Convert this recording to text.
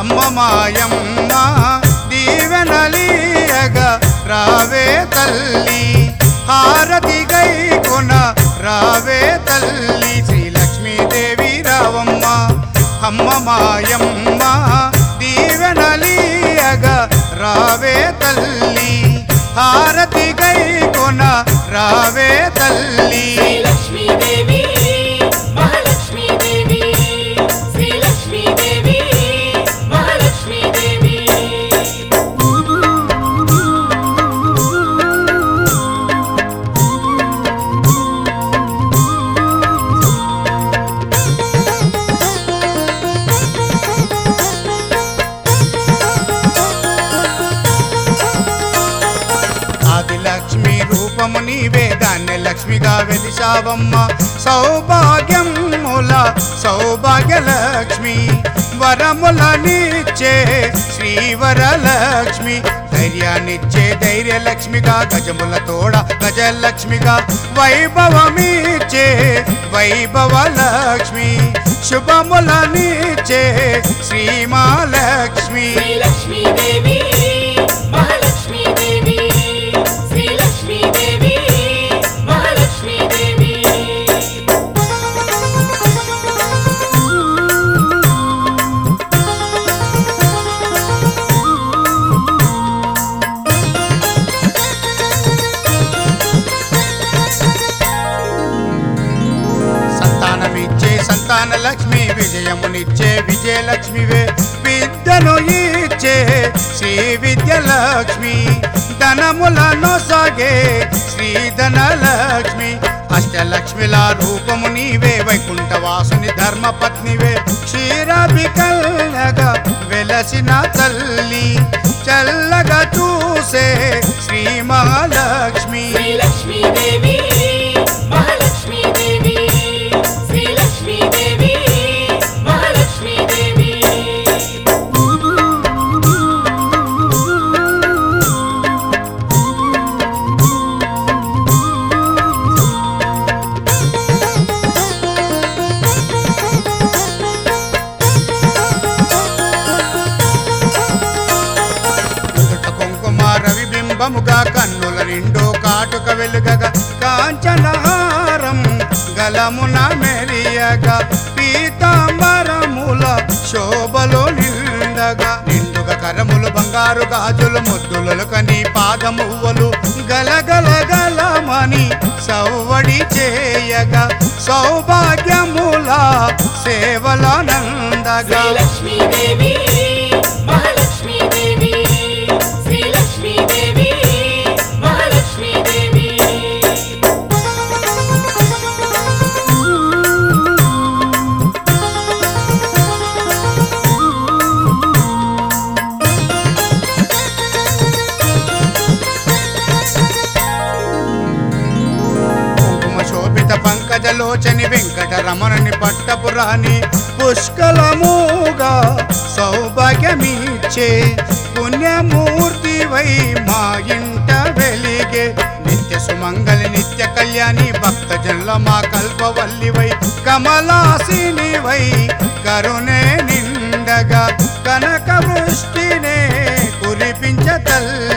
అమ్మ మాయమ్మ దీవెనలీయగా రావే తల్లి హారతి గై కొన రావే తల్లి శ్రీ లక్ష్మీదేవి రావమ్మ అమ్మ మాయమ్మ దీవెనలీయగా రావే తల్లి హారతి గై కొన రావే తల్లి శ్రీలక్ష్మీదేవి మహాలక్ష్మీదేవి శ్రీలక్ష్మీదేవి మహాలక్ష్మీదేవి ఆది లక్ష్మి రూపము నీవే దాన్ని లక్ష్మిగా వెలిసావమ్మ సౌభాగ్యముల సౌభాగ్య లక్ష్మి వరముల నీచే శ్రీవరలక్ష్మి ధైర్యాన్నిచ్చే ధైర్య లక్ష్మిగా గజముల తోడ గజలక్ష్మిగా వైభవమీచే వైభవ లక్ష్మి శుభముల నీచే శ్రీమాలక్ష్మి శ్రీలక్ష్మీదేవి మహాలక్ష్మీదేవి శ్రీలక్ష్మీదేవి మహాలక్ష్మీదేవి సంతానమిచ్చే సంతాన లక్ష్మి విజయమునిచ్చే విజయలక్ష్మివే విద్యను ఇచ్చే శ్రీ విద్యలక్ష్మి ధనములను సాగే శ్రీధన లక్ష్మి అష్టలక్ష్మిల రూపము నీవే వైకుంఠవాసుని ధర్మపత్నివే క్షీరాభికల్యగా వెలసిన తల్లి చల్లగా చూసే శ్రీ మహాలక్ష్మి శ్రీలక్ష్మీదేవి మహాలక్ష్మీదేవి శ్రీలక్ష్మీదేవి మహాలక్ష్మీదేవి నుదుట కుంకుమ రవిబింబముగా కన్నుల నిండు కాటుక వెలుగగా కాంచనహారం గలమున మెరియగా పీతాంబరముల శోభలో నిండగా నిండుగా కరములు బంగారు గాజులు ముద్దులు కని పాదమువ్వలు గలగల గలమని సవ్వడి చేయగా సౌభాగ్యముల సేవల నందగా శ్రీలక్ష్మీదేవి మహాలక్ష్మీదేవి శ్రీలక్ష్మీదేవి మహాలక్ష్మీదేవి కుంకుమ శోభిత పంకజలోచని వెంకటరమణని పట్టపురాణి పుష్కలముగా సౌభాగ్యమిచ్చే పుణ్యమూర్తి వై మా ఇంట వెలిగే నిత్య సుమంగళి నిత్య కళ్యాణి భక్తజనుల మా కల్పవల్లివై కమలాసిని వై కరుణే నిండగా కనక వృష్టినే కురిపించ తల్లి